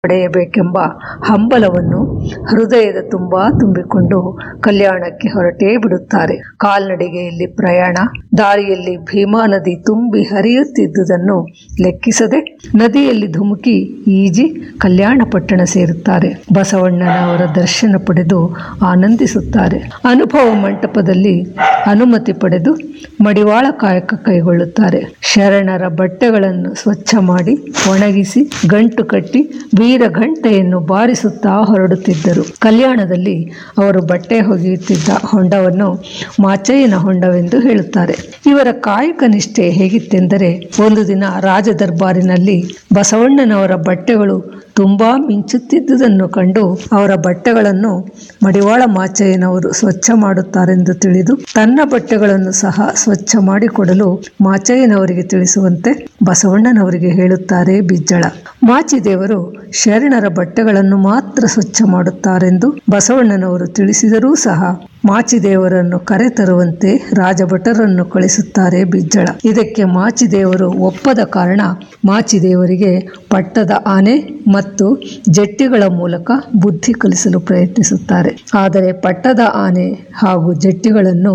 ಪಡೆಯಬೇಕೆಂಬ ಹಂಬಲವನ್ನು ಹೃದಯದ ತುಂಬಾ ತುಂಬಿಕೊಂಡು ಕಲ್ಯಾಣಕ್ಕೆ ಹೊರಟೇ ಬಿಡುತ್ತಾರೆ ಕಾಲ್ನಡಿಗೆಯಲ್ಲಿ ಪ್ರಯಾಣ ದಾರಿಯಲ್ಲಿ ಭೀಮಾ ನದಿ ತುಂಬಿ ಹರಿಯುತ್ತಿದ್ದುದನ್ನು ಲೆಕ್ಕಿಸದೆ ನದಿಯಲ್ಲಿ ಧುಮುಕಿ ಈಜಿ ಕಲ್ಯಾಣ ಪಟ್ಟಣ ಸೇರುತ್ತಾರೆ ಬಸವಣ್ಣನವರ ದರ್ಶನ ಪಡೆದು ಆನಂದಿಸುತ್ತಾರೆ ಅನುಭವ ಮಂಟಪದಲ್ಲಿ ಅನುಮತಿ ಪಡೆದು ಮಡಿವಾಳ ಕಾಯಕ ಕೈಗೊಳ್ಳುತ್ತಾರೆ ಶರಣರ ಬಟ್ಟೆಗಳನ್ನು ಸ್ವಚ್ಛ ಮಾಡಿ ಒಣಗಿಸಿ ಗಂಟು ಕಟ್ಟಿ ವೀರ ಘಂಟೆಯನ್ನು ಬಾರಿಸುತ್ತಾ ಹೊರಡುತ್ತಿದ್ದರು ಕಲ್ಯಾಣದಲ್ಲಿ ಅವರು ಬಟ್ಟೆ ಒಗೆಯುತ್ತಿದ್ದ ಹೊಂಡವನ್ನು ಮಾಚಯ್ಯನ ಹೊಂಡವೆಂದು ಹೇಳುತ್ತಾರೆ ಇವರ ಕಾಯಕ ನಿಷ್ಠೆ ಹೇಗಿತ್ತೆಂದರೆ ಒಂದು ದಿನ ರಾಜ ದರ್ಬಾರಿನಲ್ಲಿ ಬಸವಣ್ಣನವರ ಬಟ್ಟೆಗಳು ತುಂಬಾ ಮಿಂಚುತ್ತಿದ್ದುದನ್ನು ಕಂಡು ಅವರ ಬಟ್ಟೆಗಳನ್ನು ಮಡಿವಾಳ ಮಾಚಯ್ಯನವರು ಸ್ವಚ್ಛ ಮಾಡುತ್ತಾರೆಂದು ತಿಳಿದು ತನ್ನ ಬಟ್ಟೆಗಳನ್ನು ಸಹ ಸ್ವಚ್ಛ ಮಾಡಿಕೊಡಲು ಮಾಚಯ್ಯನವರಿಗೆ ತಿಳಿಸುವಂತೆ ಬಸವಣ್ಣನವರಿಗೆ ಹೇಳುತ್ತಾರೆ ಬಿಜ್ಜಳ ಮಾಚಿದೇವರು ಶರಣರ ಬಟ್ಟೆಗಳನ್ನು ಮಾತ್ರ ಸ್ವಚ್ಛ ಮಾಡುತ್ತಾರೆಂದು ಬಸವಣ್ಣನವರು ತಿಳಿಸಿದರೂ ಸಹ ಮಾಚಿದೇವರನ್ನು ಕರೆತರುವಂತೆ ರಾಜಭಟರನ್ನು ಕಳಿಸುತ್ತಾರೆ ಬಿಜ್ಜಳ ಇದಕ್ಕೆ ಮಾಚಿದೇವರು ಒಪ್ಪದ ಕಾರಣ ಮಾಚಿದೇವರಿಗೆ ಪಟ್ಟದ ಆನೆ ಮತ್ತು ಜಟ್ಟಿಗಳ ಮೂಲಕ ಬುದ್ಧಿ ಕಲಿಸಲು ಪ್ರಯತ್ನಿಸುತ್ತಾರೆ ಆದರೆ ಪಟ್ಟದ ಆನೆ ಹಾಗೂ ಜಟ್ಟಿಗಳನ್ನು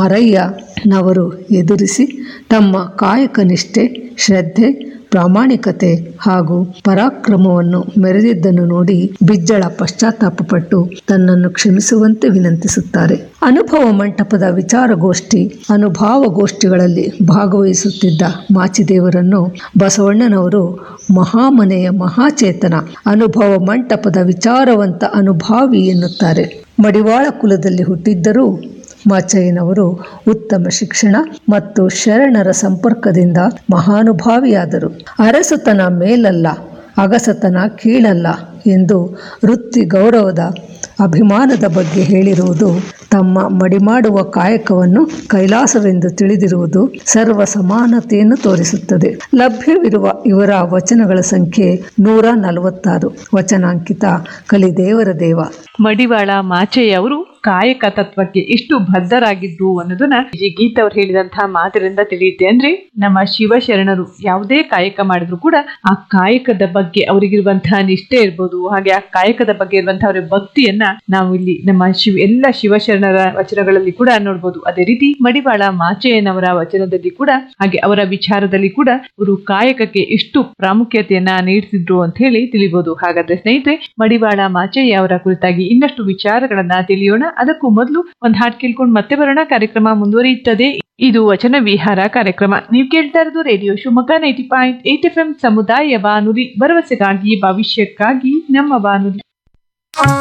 ಮಾರಯ್ಯನವರು ಎದುರಿಸಿ ತಮ್ಮ ಕಾಯಕ ನಿಷ್ಠೆ ಶ್ರದ್ಧೆ ಪ್ರಾಮಾಣಿಕತೆ ಹಾಗೂ ಪರಾಕ್ರಮವನ್ನು ಮೆರೆದಿದ್ದನ್ನು ನೋಡಿ ಬಿಜ್ಜಳ ಪಶ್ಚಾತ್ತಾಪಪಟ್ಟು ತನ್ನನ್ನು ಕ್ಷಮಿಸುವಂತೆ ವಿನಂತಿಸುತ್ತಾರೆ ಅನುಭವ ಮಂಟಪದ ವಿಚಾರಗೋಷ್ಠಿ ಅನುಭಾವಗೋಷ್ಠಿಗಳಲ್ಲಿ ಭಾಗವಹಿಸುತ್ತಿದ್ದ ಮಾಚಿದೇವರನ್ನು ಬಸವಣ್ಣನವರು ಮಹಾಮನೆಯ ಮಹಾಚೇತನ ಅನುಭವ ಮಂಟಪದ ವಿಚಾರವಂತ ಅನುಭಾವಿ ಎನ್ನುತ್ತಾರೆ ಮಡಿವಾಳ ಕುಲದಲ್ಲಿ ಹುಟ್ಟಿದ್ದರೂ ಮಾಚಯ್ಯನವರು ಉತ್ತಮ ಶಿಕ್ಷಣ ಮತ್ತು ಶರಣರ ಸಂಪರ್ಕದಿಂದ ಮಹಾನುಭಾವಿಯಾದರು ಅರಸುತನ ಮೇಲಲ್ಲ ಅಗಸತನ ಕೀಳಲ್ಲ ಎಂದು ವೃತ್ತಿ ಗೌರವದ ಅಭಿಮಾನದ ಬಗ್ಗೆ ಹೇಳಿರುವುದು ತಮ್ಮ ಮಡಿಮಾಡುವ ಕಾಯಕವನ್ನು ಕೈಲಾಸವೆಂದು ತಿಳಿದಿರುವುದು ಸರ್ವ ಸಮಾನತೆಯನ್ನು ತೋರಿಸುತ್ತದೆ ಲಭ್ಯವಿರುವ ಇವರ ವಚನಗಳ ಸಂಖ್ಯೆ ನೂರ ನಲವತ್ತಾರು ವಚನಾಂಕಿತ ಕಲಿದೇವರ ದೇವ ಮಡಿವಾಳ ಮಾಚಯ್ಯ ಅವರು ಕಾಯಕ ತತ್ವಕ್ಕೆ ಎಷ್ಟು ಬದ್ಧರಾಗಿದ್ರು ಅನ್ನೋದನ್ನ ಈ ಗೀತ ಅವ್ರು ಹೇಳಿದಂತಹ ಮಾತಿನಿಂದ ತಿಳಿಯುತ್ತೆ ಅಂದ್ರೆ ನಮ್ಮ ಶಿವಶರಣರು ಯಾವುದೇ ಕಾಯಕ ಮಾಡಿದ್ರು ಕೂಡ ಆ ಕಾಯಕದ ಬಗ್ಗೆ ಅವರಿಗಿರುವಂತಹ ನಿಷ್ಠೆ ಇರ್ಬೋದು ಹಾಗೆ ಆ ಕಾಯಕದ ಬಗ್ಗೆ ಇರುವಂತಹ ಅವರ ಭಕ್ತಿಯನ್ನ ನಾವು ಇಲ್ಲಿ ನಮ್ಮ ಶಿವ ಎಲ್ಲ ಶಿವಶರಣರ ವಚನಗಳಲ್ಲಿ ಕೂಡ ನೋಡ್ಬೋದು ಅದೇ ರೀತಿ ಮಡಿವಾಳ ಮಾಚಯ್ಯನವರ ವಚನದಲ್ಲಿ ಕೂಡ ಹಾಗೆ ಅವರ ವಿಚಾರದಲ್ಲಿ ಕೂಡ ಅವರು ಕಾಯಕಕ್ಕೆ ಎಷ್ಟು ಪ್ರಾಮುಖ್ಯತೆಯನ್ನ ನೀಡ್ತಿದ್ರು ಅಂತ ಹೇಳಿ ತಿಳಿಬಹುದು ಹಾಗಾದ್ರೆ ಸ್ನೇಹಿತರೆ ಮಡಿವಾಳ ಮಾಚಯ್ಯ ಅವರ ಕುರಿತಾಗಿ ಇನ್ನಷ್ಟು ವಿಚಾರಗಳನ್ನ ತಿಳಿಯೋಣ ಅದಕ್ಕೂ ಮೊದಲು ಒಂದ್ ಹಾಡ್ ಕೇಳ್ಕೊಂಡು ಮತ್ತೆ ಬರೋಣ ಕಾರ್ಯಕ್ರಮ ಮುಂದುವರಿಯುತ್ತದೆ ಇದು ವಚನ ವಿಹಾರ ಕಾರ್ಯಕ್ರಮ ನೀವು ಕೇಳ್ತಾ ಇರೋದು radio Shivamogga ninety point eight F M ಸಮುದಾಯ ಬಾನುಲಿ ಭರವಸೆಗಾಗಿ ಭವಿಷ್ಯಕ್ಕಾಗಿ ನಮ್ಮ ಬಾನುಲಿ